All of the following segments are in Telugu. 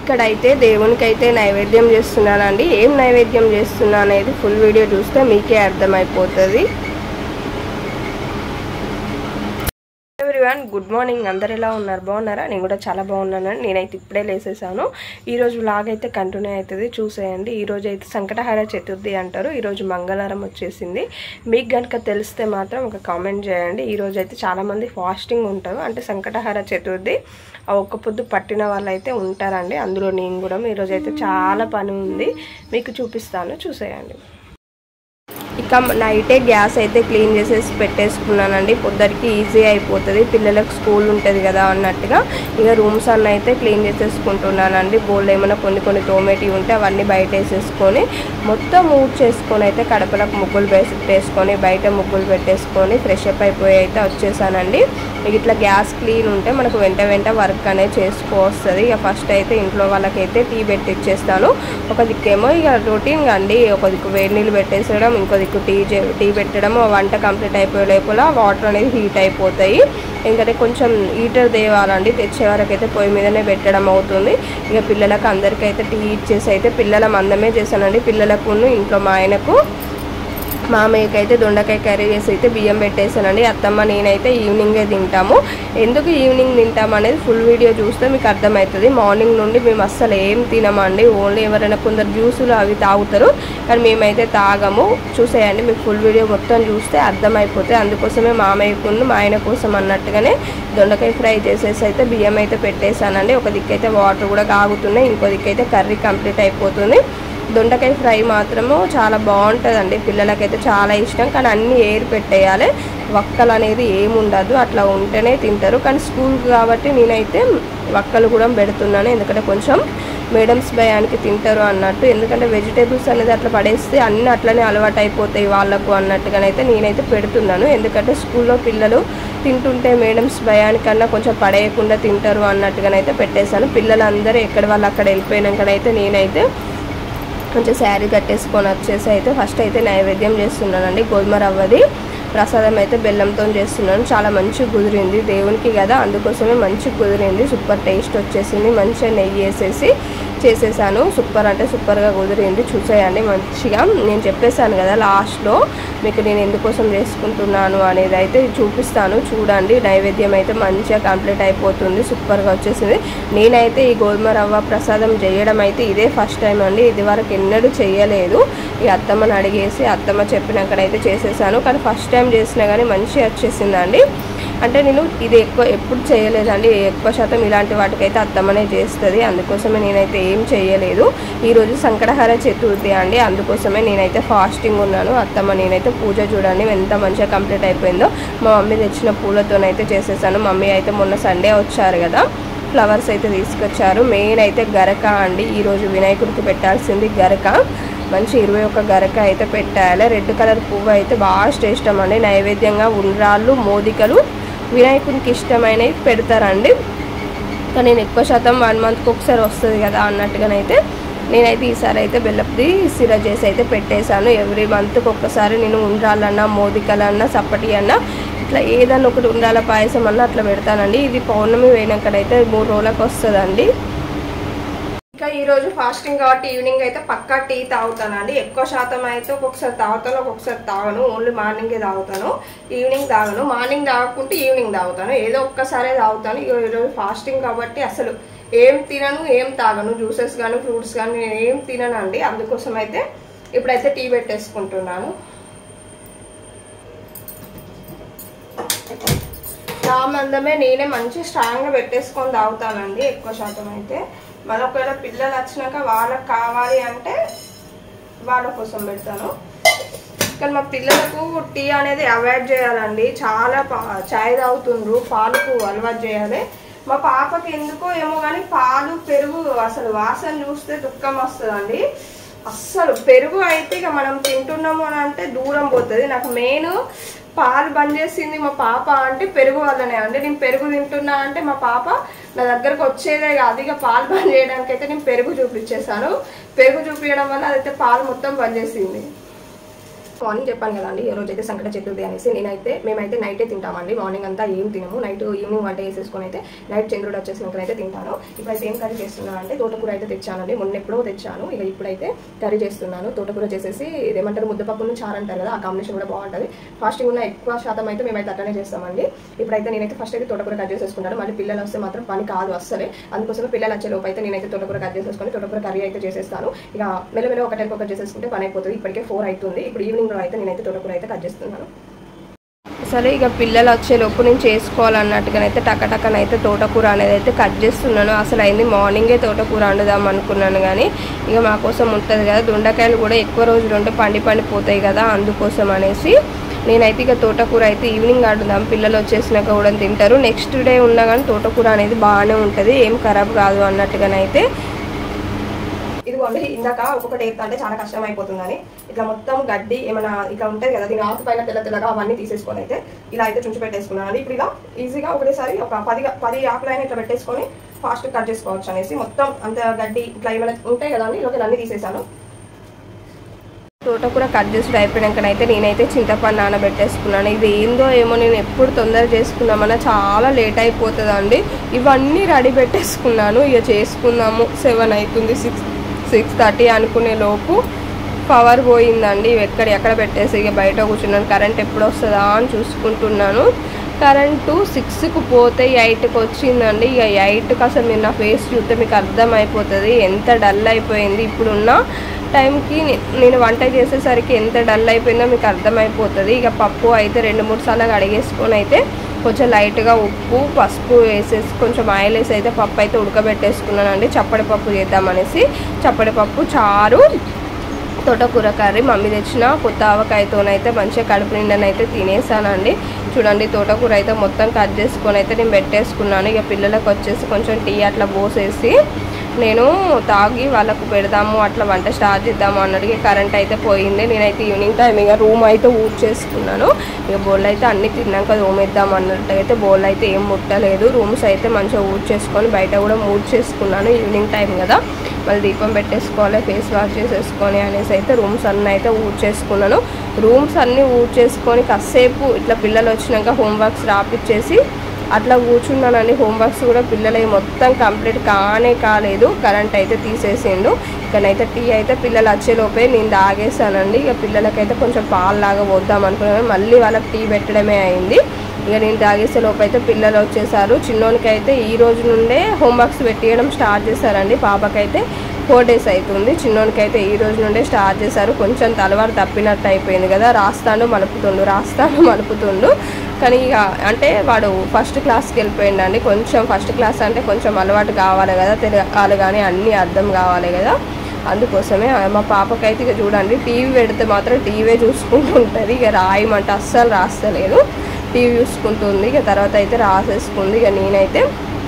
ఇక్కడైతే దేవునికి అయితే నైవేద్యం చేస్తున్నానండి ఏం నైవేద్యం చేస్తున్నా అనేది ఫుల్ వీడియో చూస్తే మీకే అర్థమైపోతుంది ఎవ్రీవన్ గుడ్ మార్నింగ్ అందరు ఎలా ఉన్నారు బాగున్నారా నేను కూడా చాలా బాగున్నాను నేనైతే ఇప్పుడే లేసేసాను ఈరోజు వ్లాగ్ అయితే కంటిన్యూ అవుతుంది చూసేయండి ఈరోజు అయితే సంకటహార చతుర్థి అంటారు ఈరోజు మంగళవారం వచ్చేసింది మీకు కనుక తెలిస్తే మాత్రం ఒక కామెంట్ చేయండి ఈరోజు అయితే చాలామంది ఫాస్టింగ్ ఉంటారు అంటే సంకటహార చతుర్థి ఆ ఒక్క పొద్దు పట్టిన వాళ్ళు అయితే ఉంటారండి అందులో నేను కూడా ఈరోజు అయితే చాలా పని ఉంది మీకు చూపిస్తాను చూసేయండి ఇక నైటే గ్యాస్ అయితే క్లీన్ చేసేసి పెట్టేసుకున్నానండి పొద్దురికి ఈజీ అయిపోతుంది పిల్లలకు స్కూల్ ఉంటుంది కదా అన్నట్టుగా ఇక రూమ్స్ అన్న అయితే క్లీన్ చేసేసుకుంటున్నానండి బోల్ ఏమైనా కొన్ని కొన్ని తోమేటివి ఉంటే అవన్నీ బయట వేసేసుకొని మొత్తం ఊడ్ చేసుకొని అయితే కడపలకు ముగ్గులు పెట్టేసుకొని బయట ముగ్గులు పెట్టేసుకొని ఫ్రెష్ అప్ అయిపోయి అయితే వచ్చేసానండి ఇక ఇట్లా గ్యాస్ క్లీన్ ఉంటే మనకు వెంట వెంట వర్క్ అనేది చేసుకోవస్తుంది ఇక ఫస్ట్ అయితే ఇంట్లో వాళ్ళకైతే టీ పెట్టి ఇచ్చేస్తాను ఒక దిక్కేమో ఇక రొటీన్ అండి ఒక దిక్కు వేడి నీళ్ళు పెట్టేసేయడం ఇంకో దిక్కు టీ చే- టీ పెట్టడం ఆ వంట కంప్లీట్ అయిపోయే లోపల వాటర్ అనేది హీట్ అయిపోతాయి ఎందుకంటే కొంచెం హీటర్ తేవాలండి తెచ్చే వరకు అయితే పొయ్యి మీదనే పెట్టడం అవుతుంది ఇక పిల్లలకు అందరికైతే టీ ఇచ్చేసి అయితే పిల్లల మందమే చేశానండి పిల్లలకు ఇంట్లో మా ఆయనకు మామయ్యకి అయితే దొండకాయ కర్రీ చేసి అయితే బియ్యం పెట్టేసానండి అత్తమ్మ నేనైతే ఈవినింగే తింటాము ఎందుకు ఈవినింగ్ తింటాము అనేది ఫుల్ వీడియో చూస్తే మీకు అర్థమవుతుంది మార్నింగ్ నుండి మేము అస్సలు ఏం తినమండి ఓన్లీ ఎవరైనా కొందరు జ్యూసులు అవి తాగుతారు కానీ మేమైతే తాగము చూసేయండి మీకు ఫుల్ వీడియో మొత్తం చూస్తే అర్థమైపోతుంది అందుకోసమే మామయ్యకును మా ఆయన కోసం అన్నట్టుగానే దొండకాయ ఫ్రై చేసేసి అయితే బియ్యం అయితే పెట్టేశానండి ఒక దిక్కైతే వాటర్ కూడా కాగుతున్నాయి ఇంకో దిక్కైతే కర్రీ కంప్లీట్ అయిపోతుంది దొండకాయ ఫ్రై మాత్రము చాలా బాగుంటుందండి పిల్లలకైతే చాలా ఇష్టం కానీ అన్నీ ఏరి పెట్టేయాలి వక్కలు అనేది ఏముండదు అట్లా ఉంటేనే తింటారు కానీ స్కూల్ కాబట్టి నేనైతే వక్కలు కూడా పెడుతున్నాను ఎందుకంటే కొంచెం మేడమ్స్ భయానికి తింటారు అన్నట్టు ఎందుకంటే వెజిటేబుల్స్ అనేది అట్లా పడేస్తే అన్నీ అట్లనే అలవాటు అయిపోతాయి వాళ్ళకు అన్నట్టుగానైతే నేనైతే పెడుతున్నాను ఎందుకంటే స్కూల్లో పిల్లలు తింటుంటే మేడమ్స్ భయానికన్నా కొంచెం పడేయకుండా తింటారు అన్నట్టుగానైతే పెట్టేశాను పిల్లలందరూ ఎక్కడ వాళ్ళు అక్కడ వెళ్ళిపోయినాకనైతే నేనైతే కొంచెం శారీ కట్టేసుకొని వచ్చేసి అయితే ఫస్ట్ అయితే నైవేద్యం చేస్తున్నానండి గోధుమ రవ్వది ప్రసాదం అయితే బెల్లంతో చేస్తున్నాను చాలా మంచిగా కుదిరింది దేవునికి కదా అందుకోసమే మంచిగా కుదిరింది సూపర్ టేస్ట్ వచ్చేసింది మంచిగా నెయ్యి వేసేసి చేసేసాను సూపర్ అంటే సూపర్గా కుదిరింది చూసేయండి మంచిగా నేను చెప్పేశాను కదా లాస్ట్లో మీకు నేను ఎందుకోసం చేసుకుంటున్నాను అనేది అయితే చూపిస్తాను చూడండి నైవేద్యం అయితే మంచిగా కంప్లీట్ అయిపోతుంది సూపర్గా వచ్చేసింది నేనైతే ఈ గోధుమ రవ్వ ప్రసాదం చేయడం అయితే ఇదే ఫస్ట్ టైం అండి ఇది వరకు ఎన్నడూ చేయలేదు ఈ అత్తమ్మని అడిగేసి అత్తమ్మ చెప్పినాకనైతే చేసేసాను కానీ ఫస్ట్ టైం చేసినా కానీ మంచిగా వచ్చేసిందండి అంటే నేను ఇది ఎక్కువ ఎప్పుడు చేయలేదండి ఎక్కువ శాతం ఇలాంటి వాటికైతే అత్తమ్మనే చేస్తుంది అందుకోసమే నేనైతే ఏం చేయలేదు ఈరోజు సంకటహార చతుర్థి అండి అందుకోసమే నేనైతే ఫాస్టింగ్ ఉన్నాను అత్తమ్మ నేనైతే పూజ చూడండి ఎంత మంచిగా కంప్లీట్ అయిపోయిందో మా మమ్మీ తెచ్చిన పూలతోనైతే చేసేసాను మమ్మీ అయితే మొన్న సండే వచ్చారు కదా ఫ్లవర్స్ అయితే తీసుకొచ్చారు మెయిన్ అయితే గరక అండి ఈరోజు వినాయకుడికి పెట్టాల్సింది గరక మంచి ఇరవై ఒక్క గరక అయితే పెట్టాలి రెడ్ కలర్ పువ్వు అయితే బాగా ఇష్టం అండి నైవేద్యంగా ఉండ్రాళ్ళు మోదికలు వినాయకునికి ఇష్టమైనవి పెడతారండి కానీ నేను ఎక్కువ శాతం వన్ మంత్కి ఒకసారి వస్తుంది కదా అన్నట్టుగానైతే నేనైతే ఈసారి అయితే బెల్లపుది సిర చేసి అయితే పెట్టేశాను ఎవ్రీ మంత్కి ఒక్కసారి నేను ఉండ్రాలన్నా మోదికలన్నా సప్పటి అన్నా ఇట్లా ఏదన్నా ఒకటి ఉండాల పాయసం అన్న అట్లా పెడతానండి ఇది పౌర్ణమి వేయనాకడైతే మూడు రోజులకు వస్తుందండి ఇంకా ఈ రోజు ఫాస్టింగ్ కాబట్టి ఈవినింగ్ అయితే పక్కా టీ తాగుతానండి ఎక్కువ శాతం అయితే ఒక్కొక్కసారి తాగుతాను ఒక్కొక్కసారి తాగను ఓన్లీ మార్నింగే తాగుతాను ఈవినింగ్ తాగను మార్నింగ్ తాగకుంటే ఈవినింగ్ తాగుతాను ఏదో ఒక్కసారే తాగుతాను ఇగో ఈరోజు ఫాస్టింగ్ కాబట్టి అసలు ఏం తినను ఏం తాగను జ్యూసెస్ కానీ ఫ్రూట్స్ కానీ నేను ఏం తిననండి అందుకోసం అయితే ఇప్పుడైతే టీ పెట్టేసుకుంటున్నాను నా మందమే నేనే మంచి స్ట్రాంగ్గా పెట్టేసుకొని తాగుతానండి ఎక్కువ శాతం అయితే మళ్ళీ ఒకవేళ పిల్లలు వచ్చినాక వాళ్ళకి కావాలి అంటే వాళ్ళ కోసం పెడతాను కానీ మా పిల్లలకు టీ అనేది అవాయిడ్ చేయాలండి చాలా పా చాయ్ తాగుతుండ్రు పాలకు అలవాటు చేయాలి మా పాపకి ఎందుకో ఏమో కానీ పాలు పెరుగు అసలు వాసన చూస్తే దుఃఖం వస్తుందండి అస్సలు పెరుగు అయితే ఇక మనం తింటున్నాము అని అంటే దూరం పోతుంది నాకు మెయిన్ పాలు బంద్ చేసింది మా పాప అంటే పెరుగు వల్లనే అంటే నేను పెరుగు తింటున్నా అంటే మా పాప నా దగ్గరకు వచ్చేదే కాదు ఇక పాలు బంద్ చేయడానికి అయితే నేను పెరుగు చూపించేశాను పెరుగు చూపించడం వల్ల అదైతే పాలు మొత్తం బంద్ చేసింది మార్నింగ్ చెప్పాను కదండి ఈ రోజు అయితే సంకట చతుర్థి అనేసి నేనైతే మేమైతే నైటే తింటామండి మార్నింగ్ అంతా ఏం తినము నైట్ ఈవినింగ్ వంట వేసేసుకొని అయితే నైట్ చంద్రుడు వచ్చేసినాక అయితే తింటాను ఇప్పుడైతే ఏం కర్రీ చేస్తున్నాను అంటే తోటకూర అయితే తెచ్చానండి మొన్న ఎప్పుడో తెచ్చాను ఇక ఇప్పుడైతే కర్రీ చేస్తున్నాను తోటకూర చేసేసి ఇదేమంటారు ముద్దపప్పును చారు అంటారు కదా ఆ కాంబినేషన్ కూడా బాగుంటుంది ఫాస్టింగ్ ఉన్న ఎక్కువ శాతం అయితే మేమైతే అట్లనే చేస్తామండి ఇప్పుడైతే నేనైతే ఫస్ట్ అయితే తోటకూర కట్ చేసేసుకుంటాను మళ్ళీ పిల్లలు వస్తే మాత్రం పని కాదు అస్సలే అందుకోసమే పిల్లలు వచ్చే లోపు అయితే నేనైతే తోటకూర కట్ చేసేసుకొని తోటకూర కర్రీ అయితే చేసేస్తాను ఇక మెల్లమెల్ల ఒకటి ఒకటి చేసేసుకుంటే పని అయిపోతుంది ఇప్పటికే ఫోర్ అవుతుంది ఇప్పుడు ఈవినింగ్ అయితే నేనైతే తోటకూర అయితే కట్ చేస్తున్నాను సరే ఇక పిల్లలు వచ్చే లోపు నేను చేసుకోవాలన్నట్టుగానైతే టకటకనైతే తోటకూర అనేది అయితే కట్ చేస్తున్నాను అసలు అయింది మార్నింగే తోటకూర వండుదాం అనుకున్నాను కానీ ఇక మా కోసం ఉంటుంది కదా దొండకాయలు కూడా ఎక్కువ రోజులు ఉంటే పండి పండిపోతాయి కదా అందుకోసం అనేసి నేనైతే ఇక తోటకూర అయితే ఈవినింగ్ వండుదాం పిల్లలు వచ్చేసినాక కూడా తింటారు నెక్స్ట్ డే ఉన్నా కానీ తోటకూర అనేది బాగానే ఉంటుంది ఏం ఖరాబ్ కాదు అన్నట్టుగానైతే ఇదిగోండి ఇందాక ఒక్కొక్కటి ఏరుతా అంటే చాలా కష్టం అయిపోతుందని ఇట్లా మొత్తం గడ్డి ఏమైనా ఇట్లా ఉంటుంది కదా దీని ఆకు పైన తెల్ల తెల్లగా అవన్నీ తీసేసుకొని అయితే ఇలా అయితే చుంచి పెట్టేసుకున్నాను ఇప్పుడు ఇలా ఈజీగా ఒకటేసారి ఒక పది పది ఆకులైనా ఇట్లా పెట్టేసుకొని ఫాస్ట్ కట్ చేసుకోవచ్చు అనేసి మొత్తం అంత గడ్డి ఇట్లా ఏమైనా ఉంటాయి కదా అని ఇలాగ అన్ని తీసేసాను తోటకూర కట్ చేసి అయిపోయాకనైతే నేనైతే చింతపండు నానబెట్టేసుకున్నాను ఇది ఏందో ఏమో నేను ఎప్పుడు తొందర చేసుకున్నామన్నా చాలా లేట్ అయిపోతుందండి ఇవన్నీ రెడీ పెట్టేసుకున్నాను ఇక చేసుకుందాము సెవెన్ అవుతుంది సిక్స్ సిక్స్ థర్టీ అనుకునే లోపు పవర్ పోయిందండి ఇవి ఎక్కడ ఎక్కడ పెట్టేసి ఇక బయట కూర్చున్నాను కరెంట్ ఎప్పుడు వస్తుందా అని చూసుకుంటున్నాను కరెంటు సిక్స్కి పోతే ఎయిట్కి వచ్చిందండి ఇక ఎయిట్కి అసలు మీరు నా ఫేస్ చూస్తే మీకు అర్థమైపోతుంది ఎంత డల్ అయిపోయింది ఇప్పుడున్న టైంకి నే- నేను వంట చేసేసరికి ఎంత డల్ అయిపోయిందో మీకు అర్థమైపోతుంది ఇక పప్పు అయితే రెండు మూడు సార్లు కడిగేసుకొని అయితే కొంచెం లైట్గా ఉప్పు పసుపు వేసేసి కొంచెం ఆయిల్ వేసి అయితే పప్పు అయితే ఉడకబెట్టేసుకున్నానండి చప్పడి పప్పు చేద్దామనేసి చప్పడి పప్పు చారు తోటకూర కర్రీ మమ్మీ తెచ్చిన కొత్త ఆవకాయతోనైతే మంచిగా కడుపు నిండనైతే తినేసానండి చూడండి తోటకూర అయితే మొత్తం కట్ చేసుకొని అయితే నేను పెట్టేసుకున్నాను ఇక పిల్లలకు వచ్చేసి కొంచెం టీ అట్లా పోసేసి నేను తాగి వాళ్ళకు పెడదాము అట్లా వంట స్టార్ట్ చేద్దాము అన్నట్టుగా కరెంట్ అయితే పోయింది నేనైతే ఈవినింగ్ టైం ఇక రూమ్ అయితే ఊడ్ చేసుకున్నాను ఇక బోల్ అయితే అన్ని తిన్నాక రూమేద్దాం అన్నట్టుగా అయితే బోల్ అయితే ఏం ముట్టలేదు రూమ్స్ అయితే మంచిగా ఊడ్ చేసుకొని బయట కూడా మూడ్ చేసుకున్నాను ఈవినింగ్ టైం కదా మళ్ళీ దీపం పెట్టేసుకోవాలి ఫేస్ వాష్ చేసేసుకొని అనేసి అయితే రూమ్స్ అన్నీ అయితే ఊడ్ చేసుకున్నాను రూమ్స్ అన్నీ ఊడ్ చేసుకొని కాసేపు ఇట్లా పిల్లలు వచ్చినాక హోంవర్క్స్ రాపిచ్చేసి అట్లా కూర్చున్నానండి హోంవర్క్స్ కూడా పిల్లలవి మొత్తం కంప్లీట్ కానే కాలేదు కరెంట్ అయితే తీసేసిండు ఇక్కడైతే టీ అయితే పిల్లలు వచ్చేలోపే నేను తాగేసానండి ఇక పిల్లలకైతే కొంచెం పాలు లాగా పోద్దాం అనుకున్నాను మళ్ళీ వాళ్ళకి టీ పెట్టడమే అయింది ఇక నేను తాగేసే లోపు అయితే పిల్లలు వచ్చేసారు చిన్నోనికి అయితే ఈ రోజు నుండే హోంవర్క్స్ పెట్టియడం స్టార్ట్ చేశారండి పాపకైతే ఫోర్ డేస్ అవుతుంది చిన్నోనికి అయితే ఈ రోజు నుండే స్టార్ట్ చేశారు కొంచెం తలవారు తప్పినట్టు అయిపోయింది కదా రాస్తాను మలుపుతుండు రాస్తాను మలుపుతుండు కానీ ఇక అంటే వాడు ఫస్ట్ క్లాస్కి వెళ్ళిపోయిండండి కొంచెం ఫస్ట్ క్లాస్ అంటే కొంచెం అలవాటు కావాలి కదా తెలియాలి కానీ అన్నీ అర్థం కావాలి కదా అందుకోసమే ఆ మా పాపకైతే ఇక చూడండి టీవీ పెడితే మాత్రం టీవీ చూసుకుంటూ ఉంటుంది ఇక రాయమంటే అస్సలు రాస్తలేదు టీవీ చూసుకుంటుంది ఇక తర్వాత అయితే రాసేసుకుంది ఇక నేనైతే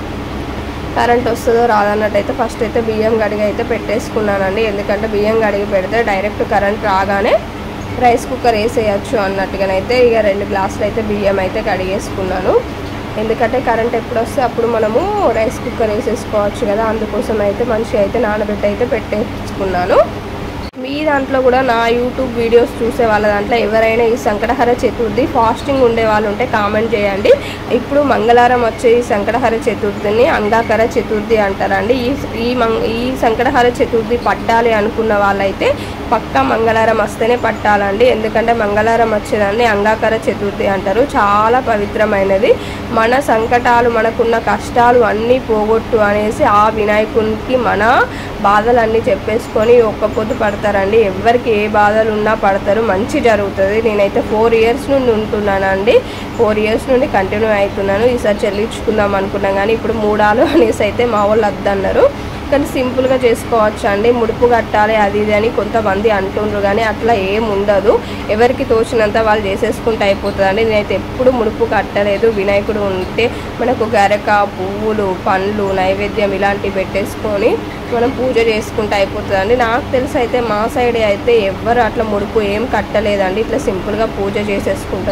కరెంట్ వస్తుందో రాదన్నట్టయితే ఫస్ట్ అయితే బియ్యం గడిగి అయితే పెట్టేసుకున్నానండి ఎందుకంటే బియ్యం గడిగి పెడితే డైరెక్ట్ కరెంట్ రాగానే రైస్ కుక్కర్ వేసేయచ్చు అన్నట్టుగానైతే ఇక రెండు గ్లాసులు అయితే బియ్యం అయితే కడిగేసుకున్నాను ఎందుకంటే కరెంట్ ఎప్పుడు వస్తే అప్పుడు మనము రైస్ కుక్కర్ వేసేసుకోవచ్చు కదా అందుకోసం అయితే మంచిగా అయితే నానబెట్టి అయితే పెట్టేసుకున్నాను మీ దాంట్లో కూడా నా యూట్యూబ్ వీడియోస్ చూసే వాళ్ళ దాంట్లో ఎవరైనా ఈ సంకటహర చతుర్థి ఫాస్టింగ్ ఉండే వాళ్ళు ఉంటే కామెంట్ చేయండి ఇప్పుడు మంగళవారం వచ్చే ఈ సంకటహర చతుర్థిని అంగాకర చతుర్థి అంటారండి ఈ ఈ మంగ ఈ సంకటహర చతుర్థి పట్టాలి అనుకున్న వాళ్ళైతే పక్కా మంగళవారం వస్తేనే పట్టాలండి ఎందుకంటే మంగళవారం వచ్చేదాన్ని అంగాకర చతుర్థి అంటారు చాలా పవిత్రమైనది మన సంకటాలు మనకున్న కష్టాలు అన్నీ పోగొట్టు అనేసి ఆ వినాయకునికి మన బాధలన్నీ చెప్పేసుకొని ఒక్క పొద్దు పడతారండి ఎవరికి ఏ బాధలు ఉన్నా పడతారు మంచి జరుగుతుంది నేనైతే ఫోర్ ఇయర్స్ నుండి ఉంటున్నానండి ఫోర్ ఇయర్స్ నుండి కంటిన్యూ అవుతున్నాను ఈసారి చెల్లించుకుందాం అనుకున్నాం కానీ ఇప్పుడు మూడాలు అనేసి అయితే మా వాళ్ళు వద్దన్నారు కానీ సింపుల్గా చేసుకోవచ్చు అండి ముడుపు కట్టాలి అది ఇది అని కొంతమంది అంటుండ్రు కానీ అట్లా ఏం ఉండదు ఎవరికి తోచినంత వాళ్ళు చేసేసుకుంటే అయిపోతుందండి నేనైతే ఎప్పుడు ముడుపు కట్టలేదు వినాయకుడు ఉంటే మనకు గరక పువ్వులు పండ్లు నైవేద్యం ఇలాంటివి పెట్టేసుకొని మనం పూజ చేసుకుంటే అయిపోతుందండి నాకు తెలిసి అయితే మా సైడ్ అయితే ఎవ్వరు అట్లా ముడుపు ఏం కట్టలేదండి ఇట్లా సింపుల్గా పూజ చేసేసుకుంటారు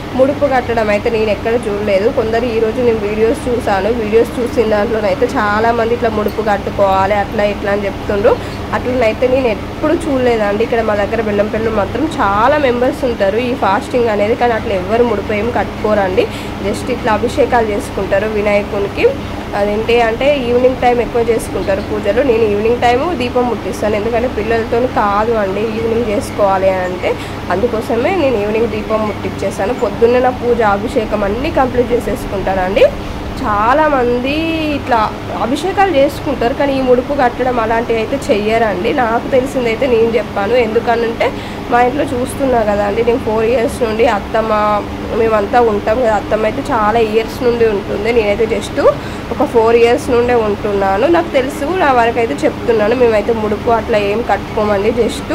ముడుపు కట్టడం అయితే నేను ఎక్కడ చూడలేదు కొందరు ఈరోజు నేను వీడియోస్ చూసాను వీడియోస్ చూసిన దాంట్లోనైతే చాలామంది ఇట్లా ముడుపు కట్టుకోవాలి అట్లా ఇట్లా అని చెప్తుండ్రు అట్లనైతే నేను ఎప్పుడు చూడలేదండి ఇక్కడ మా దగ్గర బెల్లంపల్లి మాత్రం చాలా మెంబర్స్ ఉంటారు ఈ ఫాస్టింగ్ అనేది కానీ అట్లా ఎవరు ముడుపు ఏం కట్టుకోరండి జస్ట్ ఇట్లా అభిషేకాలు చేసుకుంటారు వినాయకునికి అదేంటి అంటే ఈవినింగ్ టైం ఎక్కువ చేసుకుంటారు పూజలు నేను ఈవినింగ్ టైము దీపం ముట్టిస్తాను ఎందుకంటే పిల్లలతో కాదు అండి ఈవినింగ్ చేసుకోవాలి అని అంటే అందుకోసమే నేను ఈవినింగ్ దీపం ముట్టించేస్తాను పొద్దున్నే నా పూజ అభిషేకం అన్నీ కంప్లీట్ చేసేసుకుంటానండి చాలా మంది ఇట్లా అభిషేకాలు చేసుకుంటారు కానీ ఈ ముడుపు కట్టడం అలాంటివి అయితే చెయ్యరండి నాకు తెలిసిందైతే నేను చెప్పాను ఎందుకనంటే మా ఇంట్లో చూస్తున్నా కదండి నేను ఫోర్ ఇయర్స్ నుండి అత్తమ్మ మేమంతా ఉంటాం కదా అత్తమ్మ అయితే చాలా ఇయర్స్ నుండి ఉంటుంది నేనైతే జస్ట్ ఒక ఫోర్ ఇయర్స్ నుండే ఉంటున్నాను నాకు తెలుసు నా వరకు అయితే చెప్తున్నాను మేమైతే ముడుపు అట్లా ఏం కట్టుకోమండి జస్ట్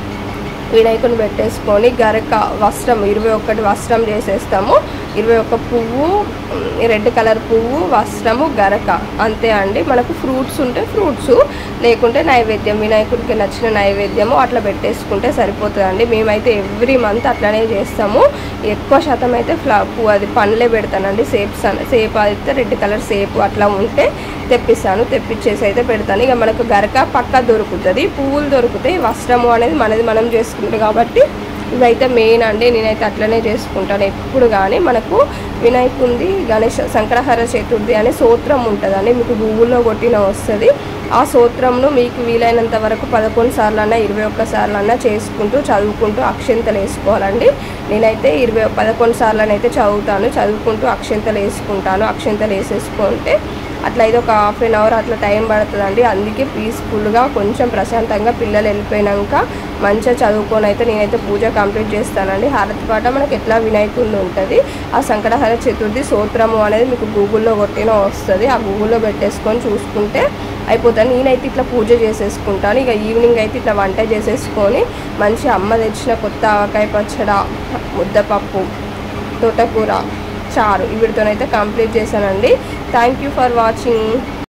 వినాయకుని పెట్టేసుకొని గరక వస్త్రం ఇరవై ఒక్కటి వస్త్రం చేసేస్తాము ఇరవై ఒక్క పువ్వు రెడ్ కలర్ పువ్వు వస్త్రము గరక అంతే అండి మనకు ఫ్రూట్స్ ఉంటే ఫ్రూట్స్ లేకుంటే నైవేద్యం వినాయకుడికి నచ్చిన నైవేద్యము అట్లా పెట్టేసుకుంటే సరిపోతుందండి మేమైతే ఎవ్రీ మంత్ అట్లనే చేస్తాము ఎక్కువ శాతం అయితే ఫ్లా పువ్వు అది పండ్లే పెడతానండి సేప్స్ అన సేపు అయితే రెడ్ కలర్ సేపు అట్లా ఉంటే తెప్పిస్తాను తెప్పించేసి అయితే పెడతాను ఇక మనకు గరక పక్క దొరుకుతుంది పువ్వులు దొరుకుతాయి వస్త్రము అనేది మనది మనం చేసుకుంటాం కాబట్టి ఇవైతే మెయిన్ అండి నేనైతే అట్లనే చేసుకుంటాను ఎప్పుడు కానీ మనకు వినాయకుంది గణేష సంకటహర చతుర్థి అనే సూత్రం ఉంటుందండి మీకు గూగుల్లో కొట్టిన వస్తుంది ఆ సూత్రంను మీకు వీలైనంత వరకు పదకొండు సార్లు అన్నా ఇరవై ఒక్క సార్లు అన్నా చేసుకుంటూ చదువుకుంటూ అక్షంతలు వేసుకోవాలండి నేనైతే ఇరవై పదకొండు సార్లు అయితే చదువుతాను చదువుకుంటూ అక్షంతలు వేసుకుంటాను అక్షంతలు వేసేసుకుంటే అట్లా అయితే ఒక హాఫ్ అన్ అవర్ అట్లా టైం పడుతుందండి అందుకే పీస్ఫుల్గా కొంచెం ప్రశాంతంగా పిల్లలు వెళ్ళిపోయినాక మంచిగా చదువుకొని అయితే నేనైతే పూజ కంప్లీట్ చేస్తానండి హారతి పాట మనకి ఎట్లా వినాయకుడు ఉంటుంది ఆ సంకటహర చతుర్థి సూత్రము అనేది మీకు గూగుల్లో కొట్టిన వస్తుంది ఆ గూగుల్లో పెట్టేసుకొని చూసుకుంటే అయిపోతాను నేనైతే ఇట్లా పూజ చేసేసుకుంటాను ఇక ఈవినింగ్ అయితే ఇట్లా వంట చేసేసుకొని మంచి అమ్మ తెచ్చిన కొత్త ఆవకాయ పచ్చడ ముద్దపప్పు తోటకూర చారు వీటితోనైతే కంప్లీట్ చేశానండి థ్యాంక్ యూ ఫర్ వాచింగ్